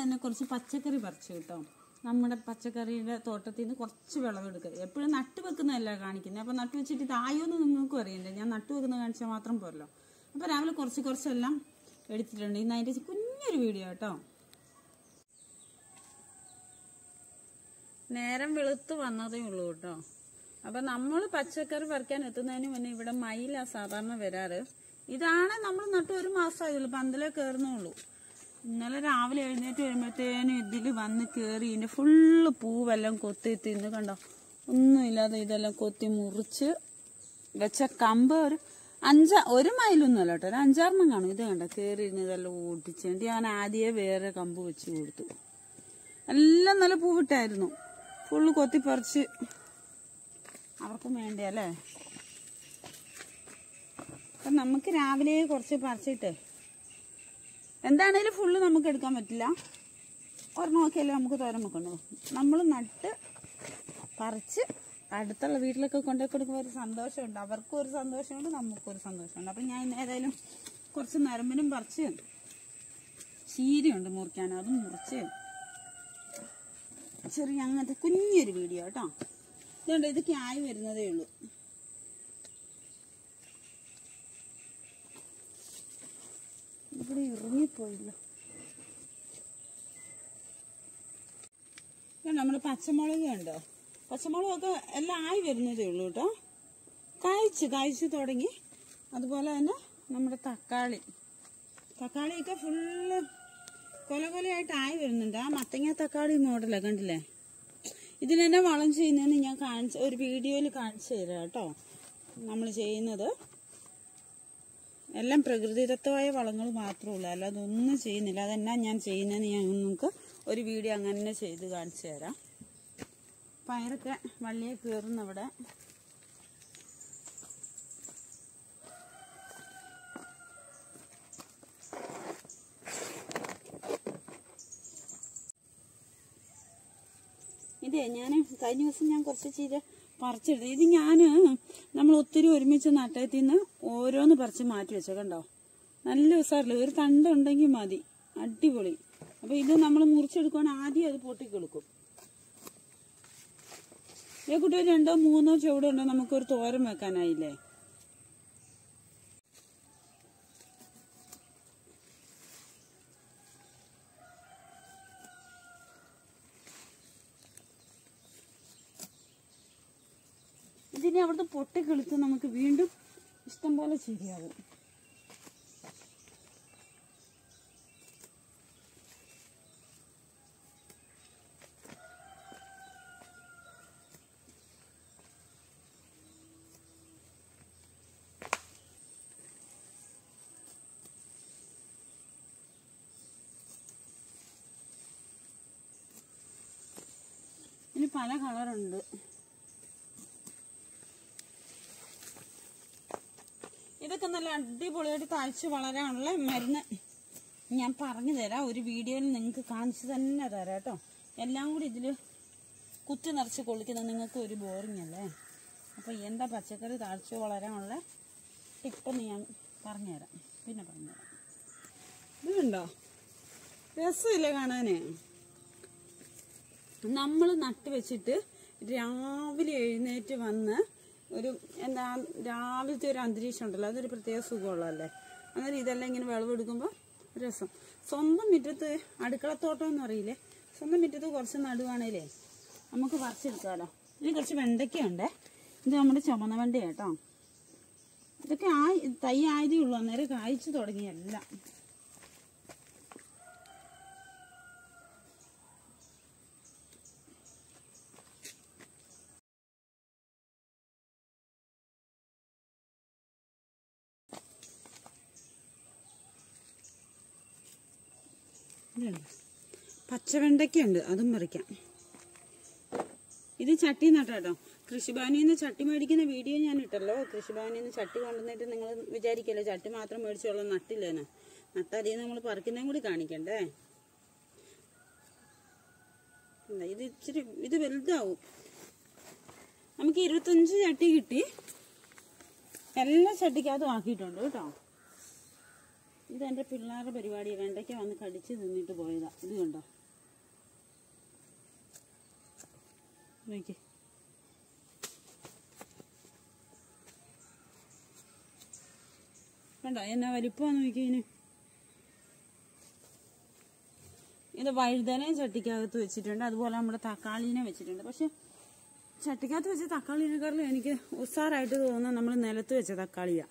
തന്നെ കുറച്ച് പച്ചക്കറി പറിച്ചു കേട്ടോ നമ്മുടെ പച്ചക്കറിയുടെ തോട്ടത്തിൽ നിന്ന് കുറച്ച് വിളവെടുക്കുക എപ്പോഴും നട്ടു വെക്കുന്നതല്ല കാണിക്കുന്നത് അപ്പോൾ നട്ടു വെച്ചിട്ട് ഇതായോന്ന് നിങ്ങൾക്കും അറിയണ്ടേ ഞാൻ നട്ടു വെക്കുന്നത് കാണിച്ചാൽ മാത്രം പോരല്ലോ അപ്പോൾ രാവിലെ കുറച്ച് കുറച്ചെല്ലാം എടുത്തിട്ടുണ്ട് ഇന്ന് അതിൻ്റെ കുഞ്ഞൊരു വീഡിയോ കേട്ടോ നേരം വെളുത്ത് വന്നതേ ഉള്ളൂ കേട്ടോ അപ്പൊ നമ്മൾ പച്ചക്കറി പറിക്കാൻ എത്തുന്നതിന് മുന്നേ ഇവിടെ മയിലാ സാധാരണ വരാറ് ഇതാണ് നമ്മൾ നട്ട് ഒരു മാസമായുള്ളൂ പന്തലേ കയറുന്നുള്ളൂ ഇന്നലെ രാവിലെ എഴുന്നേറ്റ് വരുമ്പോഴത്തേനും ഇതിൽ വന്ന് കയറി ഇതിന്റെ ഫുള്ള് പൂവെല്ലാം കൊത്തി തിന്ന് കണ്ടോ ഒന്നുമില്ലാതെ ഇതെല്ലാം കൊത്തി മുറിച്ച് വെച്ച കമ്പ് ഒരു അഞ്ച ഒരു മൈലൊന്നുമല്ല കേട്ടോ ഒരു അഞ്ചാറെണ്ണം കാണും ഇത് കണ്ടോ കയറി ഇരുന്ന് ഇതെല്ലാം ഓടിച്ചുകൊണ്ട് ഞാൻ ആദ്യമേ വേറെ കമ്പ് വെച്ച് കൊടുത്തു എല്ലാം നല്ല പൂവിട്ടായിരുന്നു ഫുള്ള് കൊത്തിപ്പറിച്ച് അവർക്കും വേണ്ടിയല്ലേ അപ്പം നമുക്ക് രാവിലെ കുറച്ച് പറിച്ചിട്ട് എന്താണേലും ഫുള്ള് നമുക്ക് എടുക്കാൻ പറ്റില്ല ഒരെണ്ണം നോക്കിയല്ലേ നമുക്ക് തോരൻ വെക്കണ്ടോ നമ്മൾ നട്ട് പറിച്ച് അടുത്തുള്ള വീട്ടിലൊക്കെ കൊണ്ടു കൊടുക്കുമ്പോൾ ഒരു സന്തോഷമുണ്ട് അവർക്കും ഒരു സന്തോഷമുണ്ട് നമുക്കും ഒരു സന്തോഷമുണ്ട് അപ്പം ഞാൻ ഇന്ന് ഏതായാലും കുറച്ച് നരമ്പിനും പറിച്ച് ചീരയുണ്ട് മുറിക്കാൻ അതും മുറിച്ച് ചെറിയ അങ്ങനത്തെ കുഞ്ഞൊരു വീഡിയോ കേട്ടോ ഇതുകൊണ്ട് ഇത് ആയി വരുന്നതേ ഉള്ളൂ ഇവിടെ ഇറങ്ങിപ്പോയില്ല നമ്മുടെ പച്ചമുളക് കണ്ടോ പച്ചമുളകൊക്കെ എല്ലാം ആയി വരുന്നതേ ഉള്ളൂ കേട്ടോ കായ്ച്ച് കായ്ച്ച് തുടങ്ങി അതുപോലെ തന്നെ നമ്മുടെ തക്കാളി തക്കാളിയൊക്കെ ഫുള്ള് കൊല കൊലയായിട്ട് ആയി വരുന്നുണ്ട് ആ മത്തങ്ങ തക്കാളി മോഡലാണ് കണ്ടില്ലേ ഇതിനെന്നെ വളം ചെയ്യുന്നതെന്ന് ഞാൻ കാണിച്ച ഒരു വീഡിയോയിൽ കാണിച്ചു തരാം കേട്ടോ നമ്മൾ ചെയ്യുന്നത് എല്ലാം പ്രകൃതിദത്തമായ വളങ്ങൾ മാത്രമേ ഉള്ളൂ അല്ലാതെ ഒന്നും ചെയ്യുന്നില്ല അതെന്നാ ഞാൻ ചെയ്യുന്നതെന്ന് ഞാൻ നിങ്ങൾക്ക് ഒരു വീഡിയോ അങ്ങനെ തന്നെ ചെയ്ത് കാണിച്ചു തരാം പയറൊക്കെ വള്ളിയെ കയറുന്നവിടെ ഇതേ ഞാൻ കഴിഞ്ഞ ദിവസം ഞാൻ കുറച്ച് ചീര പറിച്ചെടുത്തു ഇത് ഞാൻ നമ്മൾ ഒത്തിരി ഒരുമിച്ച് നട്ടത്തിൽ നിന്ന് ഓരോന്ന് പറിച്ച് മാറ്റി വെച്ചോ കണ്ടോ നല്ല ഉസാറില്ല ഒരു തണ്ടുണ്ടെങ്കിൽ മതി അടിപൊളി അപ്പൊ ഇത് നമ്മൾ മുറിച്ചെടുക്കുവാണെങ്കിൽ ആദ്യം അത് പൊട്ടിക്കൊടുക്കും ഈ കുട്ടി ഒരു രണ്ടോ മൂന്നോ ചുവടുണ്ടോ നമുക്കൊരു തോരൻ വെക്കാനായില്ലേ ഇതിനെ അവിടുത്തെ പൊട്ടി കിളുത്ത് നമുക്ക് വീണ്ടും ഇഷ്ടം പോലെ ശരിയാകും ഇനി പല കളറുണ്ട് ഇതൊക്കെ നല്ല അടിപൊളിയായിട്ട് താഴ്ച വളരാനുള്ള മരുന്ന് ഞാൻ പറഞ്ഞു തരാം ഒരു വീഡിയോയിൽ നിങ്ങൾക്ക് കാണിച്ചു തന്നെ തരാം കേട്ടോ എല്ലാം കൂടി ഇതിൽ കുത്തി നിറച്ച് കൊള്ളിക്കുന്നത് നിങ്ങൾക്ക് ഒരു ബോറിംഗ് അല്ലേ അപ്പോൾ എന്താ പച്ചക്കറി താഴ്ച വളരാനുള്ള ടിപ്പെന്ന് ഞാൻ പറഞ്ഞുതരാം പിന്നെ പറഞ്ഞുതരാം ഇതുണ്ടോ രസമില്ലേ കാണാനേ നമ്മൾ നട്ട് വെച്ചിട്ട് രാവിലെ എഴുന്നേറ്റ് വന്ന് ഒരു എന്താ രാവിലത്തെ ഒരു അന്തരീക്ഷം ഉണ്ടല്ലോ അതൊരു പ്രത്യേക സുഖമുള്ളതല്ലേ അങ്ങനെ ഇതെല്ലാം ഇങ്ങനെ വിളവെടുക്കുമ്പോൾ രസം സ്വന്തം മുറ്റത്ത് അടുക്കളത്തോട്ടം എന്ന് അറിയില്ലേ സ്വന്തം മുറ്റത്ത് കുറച്ച് നടുവാണേലേ നമുക്ക് പറിച്ചെടുക്കാമല്ലോ ഇനി കുറച്ച് വെണ്ടയ്ക്കയുണ്ടേ ഇത് നമ്മുടെ ചുമന്ന വെണ്ട കേട്ടോ ഇതൊക്കെ ആ തൈ ആയതേ ഉള്ളൂ അന്നേരം കായ്ച്ചു തുടങ്ങിയല്ല ഇതുണ്ട്. പച്ചവെണ്ടയ്ക്കുണ്ട് അതും പറിക്കാം ഇത് ചട്ടി നട്ടാട്ടോ കൃഷിഭവനിൽ നിന്ന് ചട്ടി മേടിക്കുന്ന വീഡിയോ ഞാൻ ഇട്ടല്ലോ കൃഷിഭവനിൽ നിന്ന് ചട്ടി കൊണ്ടുവന്നിട്ട് നിങ്ങൾ വിചാരിക്കല്ലോ ചട്ടി മാത്രം മേടിച്ചോളൂ നട്ടില്ലേന്ന് നട്ടതിൽ നമ്മൾ പറിക്കുന്നതും കൂടി കാണിക്കണ്ടേ ഇല്ല, ഇത് ഇച്ചിരി ഇത് വലുതാവും നമുക്ക് ഇരുപത്തഞ്ച് ചട്ടി കിട്ടി എല്ലാ ചട്ടിക്കകത്തും ആക്കിയിട്ടുണ്ട് കേട്ടോ ഇതെൻ്റെ പിള്ളേരുടെ പരിപാടിയാണ് വെണ്ടയ്ക്ക വന്ന് കടിച്ച് തിന്നിട്ട് പോയതാ ഇത് കണ്ടോ നോക്കി കണ്ടോ എന്നാ വലിപ്പമാന്ന് നോക്കി ഇതിന് ഇത് വഴുതനയും ചട്ടിക്കകത്ത് വെച്ചിട്ടുണ്ട് അതുപോലെ നമ്മുടെ തക്കാളീനെ വെച്ചിട്ടുണ്ട് പക്ഷെ ചട്ടിക്കകത്ത് വെച്ച തക്കാളിനെക്കാളും എനിക്ക് ഉസാറായിട്ട് തോന്നുന്നത് നമ്മൾ നിലത്ത് വെച്ച തക്കാളിയാ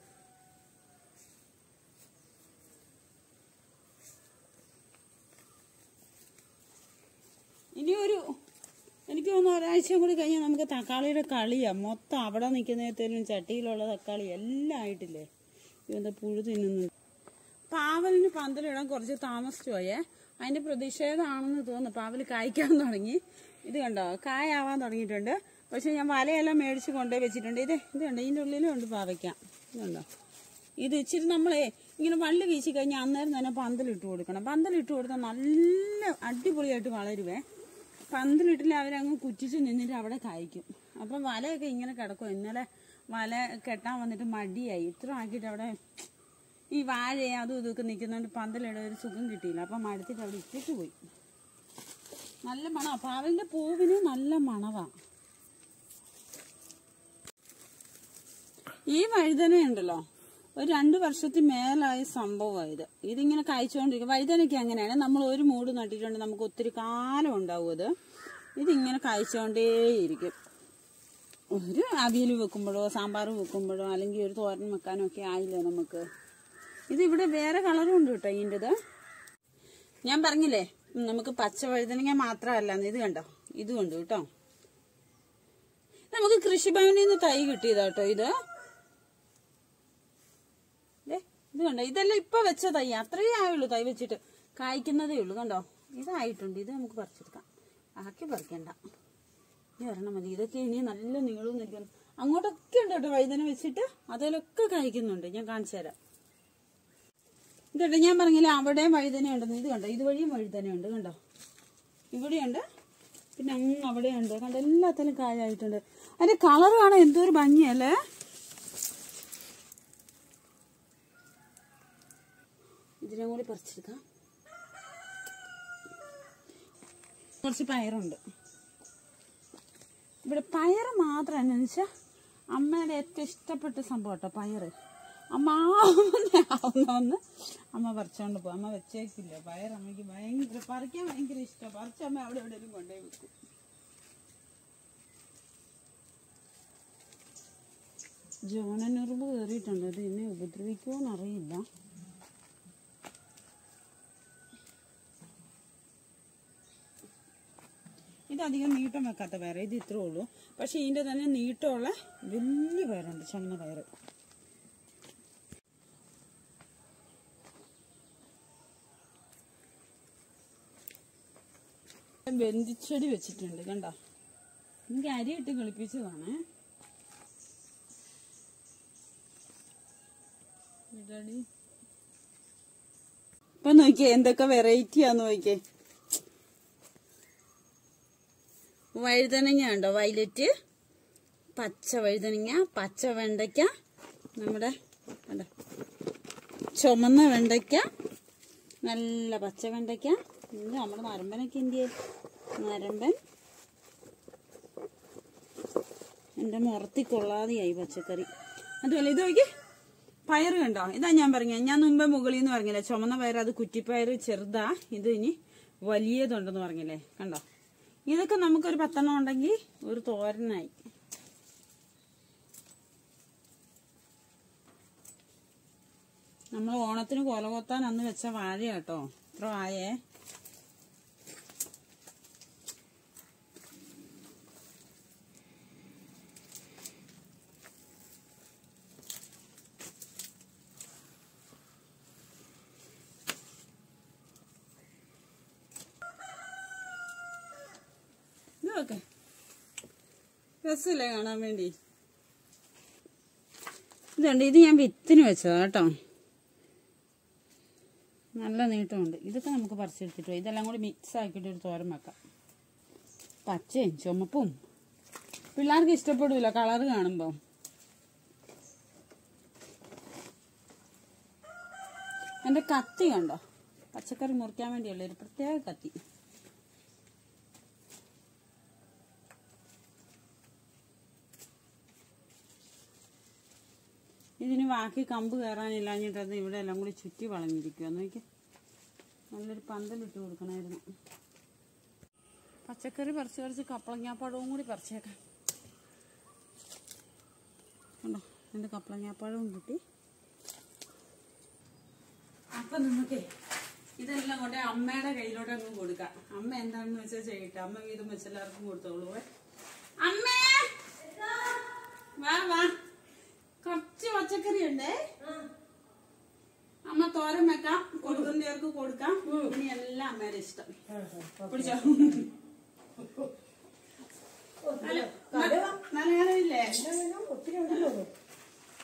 ഇനി ഒരു എനിക്ക് തോന്നുന്നു ഒരാഴ്ചയും കൂടി കഴിഞ്ഞാൽ നമുക്ക് തക്കാളിയുടെ കളിയാ മൊത്തം അവിടെ നിൽക്കുന്നതിലും ചട്ടിയിലുള്ള തക്കാളി എല്ലാം ആയിട്ടില്ലേ ഇതെന്താ പുഴു തിന്നുന്നു പാവലിന് പന്തലിടാൻ കുറച്ച് താമസിച്ചു പോയേ അതിന്റെ പ്രതിഷേധമാണെന്ന് തോന്നുന്നു പാവൽ കായ്ക്കാൻ തുടങ്ങി ഇത് കണ്ടോ കായാവാൻ തുടങ്ങിയിട്ടുണ്ട് പക്ഷെ ഞാൻ വലയെല്ലാം മേടിച്ച് കൊണ്ടുപോയി വെച്ചിട്ടുണ്ട് ഇത് ഇത് കണ്ടോ ഇതിൻ്റെ ഉള്ളിലും ഉണ്ട് പാവയ്ക്കാം ഇത് കണ്ടോ ഇത് ഇച്ചിരി നമ്മളെ ഇങ്ങനെ വള്ളി വീശി കഴിഞ്ഞാൽ അന്നേരം തന്നെ പന്തലിട്ട് കൊടുക്കണം പന്തലിട്ട് കൊടുത്താൽ നല്ല അടിപൊളിയായിട്ട് വളരുവേ പന്തലിട്ടില്ല അവരങ്ങ് കുറ്റിച്ച് നിന്നിട്ട് അവിടെ കായ്ക്കും അപ്പം വലയൊക്കെ ഇങ്ങനെ കിടക്കും ഇന്നലെ വല കെട്ടാൻ വന്നിട്ട് മടിയായി ഇത്ര ആക്കിയിട്ട് അവിടെ ഈ വാഴയെ അതും ഇതൊക്കെ നിൽക്കുന്നതുകൊണ്ട് പന്തലിടാൻ ഒരു സുഖം കിട്ടിയില്ല അപ്പം മടുത്തിട്ട് അവിടെ ഇട്ടിട്ട് പോയി നല്ല മണമാണ് പാവലിന്റെ പൂവിന് നല്ല മണവാ ഈ വഴുതന ഉണ്ടല്ലോ ഒരു രണ്ട് വർഷത്തിൽ മേലായ സംഭവമാണ് ഇത് ഇതിങ്ങനെ കഴിച്ചുകൊണ്ടിരിക്കും വഴുതനയ്ക്ക് അങ്ങനെയാണ് നമ്മൾ ഒരു മൂട് നട്ടിട്ടുണ്ട് നമുക്ക് ഒത്തിരി കാലം ഉണ്ടാവും അത് ഇതിങ്ങനെ കഴിച്ചുകൊണ്ടേയിരിക്കും ഒരു അവിയൽ വെക്കുമ്പോഴോ സാമ്പാർ വെക്കുമ്പോഴോ അല്ലെങ്കിൽ ഒരു തോരൻ വെക്കാനോ ഒക്കെ ആയില്ലേ നമുക്ക് ഇത് ഇവിടെ വേറെ കളറും ഉണ്ട് കേട്ടോ ഇതിൻ്റെത് ഞാൻ പറഞ്ഞില്ലേ ഉം, നമുക്ക് പച്ച വഴുതനങ്ങ മാത്രമല്ല ഇത് കണ്ടോ ഇതും ഉണ്ട് കേട്ടോ നമുക്ക് കൃഷിഭവനിൽ നിന്ന് തൈ കിട്ടിയതാ കേട്ടോ ഇത് ദേ, ഇത് കണ്ടോ ഇതെല്ലാം ഇപ്പൊ വെച്ച തൈ അത്രയേ ആയുള്ളൂ തൈ വെച്ചിട്ട് കായ്ക്കുന്നതേ ഉള്ളൂ കണ്ടോ ഇതായിട്ടുണ്ട് ഇത് നമുക്ക് പറിച്ചെടുക്കാം ആക്കി പറിക്കണ്ട ഈ ഒരെണ്ണം മതി ഇതൊക്കെ ഇനി നല്ല നീളവും നിൽക്കുന്നു അങ്ങോട്ടൊക്കെ ഉണ്ട് കേട്ടോ വഴുതന വെച്ചിട്ട് അതിലൊക്കെ കായ്ക്കുന്നുണ്ട് ഞാൻ കാണിച്ചു തരാം ഇതുണ്ട് ഞാൻ പറഞ്ഞില്ലേ അവിടെയും വഴുതന ഉണ്ടെന്ന് ഇത് കണ്ടോ ഇതുവഴിയും വഴുതനയുണ്ട് കണ്ടോ ഇവിടെയുണ്ട് പിന്നെ അങ്ങ് അവിടെയുണ്ട് കണ്ടോ എല്ലാത്തിലും കായായിട്ടുണ്ട് അതിന്റെ കളർ കാണാൻ എന്തൊരു ഭംഗിയല്ലേ ഇതിനെ കൂടി പറിച്ചെടുക്കാം കുറച്ച് പയറുണ്ട് ഇവിടെ പയറ് മാത്രം എന്നാന്ന് വെച്ചാൽ അമ്മയുടെ ഏറ്റവും ഇഷ്ടപ്പെട്ട സംഭവം കേട്ടോ പയറ് അമ്മ ആവുന്ന അമ്മ പറിച്ചോണ്ട് പോകും അമ്മ വെച്ചേക്കില്ല പയർ അമ്മയ്ക്ക് ഭയങ്കര പറിക്കാൻ ഭയങ്കര ഇഷ്ടം പറിച്ച അമ്മ അവിടെ എവിടെയെങ്കിലും കൊണ്ടുപോയി വെക്കും ജോണനുറുമ്പ് കയറിയിട്ടുണ്ട് അത് എന്നെ ഉപദ്രവിക്കുമോന്ന് അറിയില്ല ഇതധികം നീട്ടം വെക്കാത്ത പയർ ഇത് ഇത്രേ ഉള്ളൂ പക്ഷെ ഇതിന്റെ തന്നെ നീട്ടമുള്ള വലിയ പയറുണ്ട് ചുമന്ന പയറ് ബന്ധിച്ചെടി വെച്ചിട്ടുണ്ട് കണ്ടോ എനിക്ക് അരി ഇട്ട് കിളിപ്പിച്ചതാണ് ഇതടി ഇപ്പൊ നോക്കിയേ എന്തൊക്കെ വെറൈറ്റിയാന്ന് നോക്കിയേ വഴുതനങ്ങ ഉണ്ടോ വയലറ്റ് പച്ച വഴുതനങ്ങ പച്ച വെണ്ടയ്ക്ക നമ്മുടെ കണ്ടോ ചുമന്ന വെണ്ടയ്ക്ക നല്ല പച്ച വെണ്ടയ്ക്ക ഇത് നമ്മുടെ നരമ്പനൊക്കെ എന്തിയെ നരമ്പൻ എൻ്റെ മുറത്തി കൊള്ളാതെയായി പച്ചക്കറി അതുപോലെ ഇത് നോക്കി പയറ് കണ്ടോ ഇതാ ഞാൻ പറഞ്ഞ ഞാൻ മുമ്പേ മുകളിൽ നിന്ന് പറഞ്ഞില്ലേ ചുമന്ന പയർ അത് കുറ്റിപ്പയർ ചെറുതാ ഇത് ഇനി വലിയതുണ്ടെന്ന് പറഞ്ഞില്ലേ കണ്ടോ ഇതൊക്കെ നമുക്കൊരു പത്തെണ്ണം ഉണ്ടെങ്കിൽ ഒരു തോരനായി നമ്മൾ ഓണത്തിന് കൊല കൊത്താൻ അന്ന് വെച്ച വാഴ കേട്ടോ ഇത്ര ആയേ ഇതൊക്കെ രസമില്ലേ കാണാൻ വേണ്ടി ഇതുണ്ട് ഇത് ഞാൻ വിത്തിന് വെച്ചതാ കേട്ടോ നല്ല നീട്ടമുണ്ട് ഇതൊക്കെ നമുക്ക് പറിച്ചെടുത്തിട്ട് പോയി. ഇതെല്ലാം കൂടി മിക്സ് ആക്കിയിട്ട് ഒരു തോരൻ വെക്കാം പച്ചയും ചുമപ്പും പിള്ളേർക്ക് ഇഷ്ടപ്പെടില്ല കളർ കാണുമ്പോൾ എന്റെ കത്തി കണ്ടോ പച്ചക്കറി മുറിക്കാൻ വേണ്ടിയുള്ള ഒരു പ്രത്യേക കത്തി ഇതിന് ബാക്കി കമ്പ് കയറാനില്ലാഞ്ഞിട്ടത് ഇവിടെ എല്ലാം കൂടി ചുറ്റി വളഞ്ഞിരിക്കുക നോക്കി നല്ലൊരു പന്തലിട്ട് കൊടുക്കണമായിരുന്നു പച്ചക്കറി പറിച്ച് പറിച്ച് കപ്പളങ്ങാപ്പഴവും കൂടി പറിച്ചേക്കാം കണ്ടോ എൻ്റെ കപ്പളങ്ങാപ്പഴവും കിട്ടി അപ്പൊ നമുക്കേ ഇതെല്ലാം കൊണ്ട് അമ്മയുടെ കയ്യിലോട്ട് അങ്ങ് കൊടുക്കാം അമ്മ എന്താണെന്ന് വെച്ചാൽ ചെയ്യട്ടെ അമ്മ വീതം വെച്ച് എല്ലാവർക്കും കൊടുത്തോളൂ അമ്മേ വാ വാ കുറച്ച് പച്ചക്കറി ഉണ്ടേ അമ്മ തോരൻ വെക്കാം കൊടുക്കുന്നവർക്ക് കൊടുക്കാം ഇനി എല്ലാം അമ്മയുടെ ഇഷ്ടം പിടിച്ചോ നല്ല കനവില്ലേ ഒത്തിരി ഉണ്ടല്ലോ